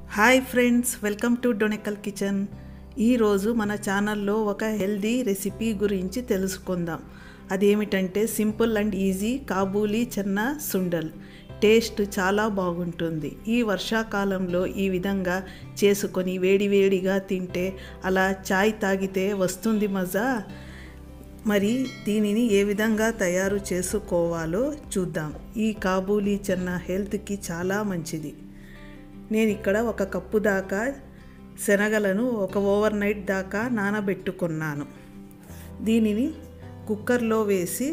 hi friends welcome to Donekal kitchen ఈరోజు మన ఛానల్లో ఒక హెల్దీ రెసిపీ గురించి తెలుసుకుందాం అదేమిటంటే simple and easy kabuli chana sundal taste చాలా బాగుంటుంది ఈ వర్షాకాలంలో ఈ విధంగా చేసుకొని వేడివేడిగా తింటే అలా చాయ్ తాగితే వస్తుంది మజా మరి దీనిని ఏ విధంగా తయారు చేసుకోవాలో చూద్దాం ఈ కాబూలీ చెన్న హెల్త్కి చాలా మంచిది నేను ఇక్కడ ఒక కప్పు దాకా శనగలను ఒక ఓవర్ నైట్ దాకా నానబెట్టుకున్నాను దీనిని కుక్కర్లో వేసి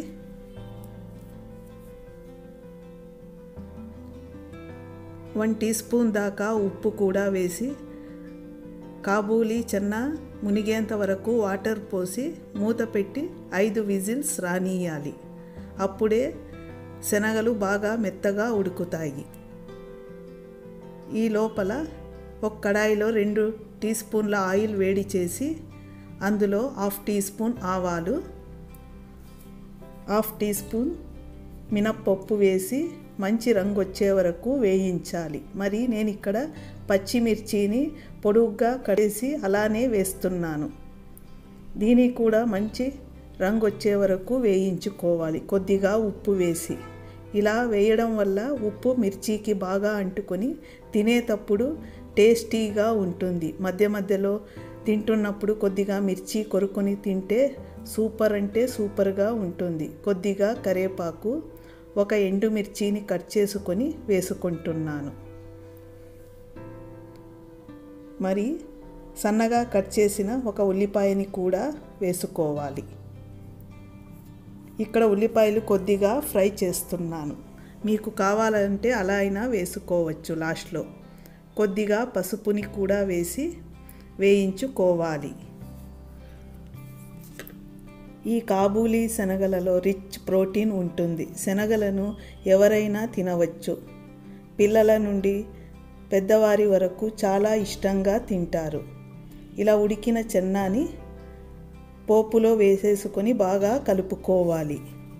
వన్ టీ స్పూన్ దాకా ఉప్పు కూడా వేసి కాబూలీ చెన్న మునిగేంత వరకు వాటర్ పోసి మూత పెట్టి ఐదు విజిల్స్ రానియాలి అప్పుడే శనగలు బాగా మెత్తగా ఉడుకుతాయి ఈ లోపల ఒక కడాయిలో రెండు టీ స్పూన్ల ఆయిల్ వేడి చేసి అందులో half teaspoon half teaspoon వేసి మంచి రంగు వచ్చే వరకు వేయించాలి మరి నేను ఇక్కడ పచ్చిమిర్చిని పొడుగ్గా కడేసి అలానే వేస్తున్నాను దీనికి కూడా మంచి రంగు వచ్చే వరకు వేయించుకోవాలి కొద్దిగా ఉప్పు వేసి ఇలా వేయడం వల్ల ఉప్పు మిర్చికి బాగా అంటుకొని తినేటప్పుడు టేస్టీగా ఉంటుంది మధ్య మధ్యలో తింటున్నప్పుడు కొద్దిగా మిర్చి కొరుకొని తింటే సూపర్ అంటే సూపర్గా ఉంటుంది కొద్దిగా కరేపాకు ఒక ఎండుమిర్చిని కట్ చేసుకొని వేసుకుంటున్నాను మరి సన్నగా కట్ చేసిన ఒక ఉల్లిపాయని కూడా వేసుకోవాలి ఇక్కడ ఉల్లిపాయలు కొద్దిగా ఫ్రై చేస్తున్నాను మీకు కావాలంటే అలా అయినా వేసుకోవచ్చు లాస్ట్లో కొద్దిగా పసుపుని కూడా వేసి వేయించుకోవాలి ఈ కాబూలీ శనగలలో రిచ్ ప్రోటీన్ ఉంటుంది శనగలను ఎవరైనా తినవచ్చు పిల్లల నుండి పెద్దవారి వరకు చాలా ఇష్టంగా తింటారు ఇలా ఉడికిన చెన్నాని పోపులో వేసేసుకొని బాగా కలుపుకోవాలి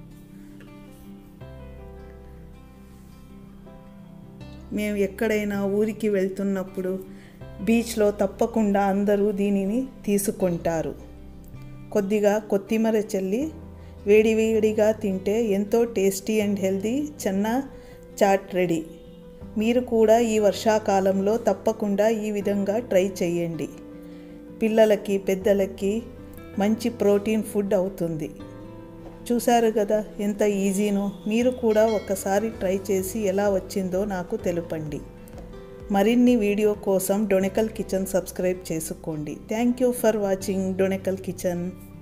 మేము ఎక్కడైనా ఊరికి వెళ్తున్నప్పుడు బీచ్లో తప్పకుండా అందరూ దీనిని తీసుకుంటారు కొద్దిగా కొత్తిమీర చల్లి వేడివేడిగా తింటే ఎంతో tasty and healthy chana chaat ready మీరు కూడా ఈ వర్షాకాలంలో తప్పకుండా ఈ విధంగా ట్రై చేయండి పిల్లలకి పెద్దలకి మంచి ప్రోటీన్ ఫుడ్ అవుతుంది చూశారు కదా ఎంత ఈజీనో మీరు కూడా ఒక్కసారి ట్రై చేసి ఎలా వచ్చిందో నాకు తెలుపండి మరిన్ని వీడియో కోసం డొనెకల్ కిచెన్ సబ్స్క్రైబ్ చేసుకోండి thank you for watching Donekal kitchen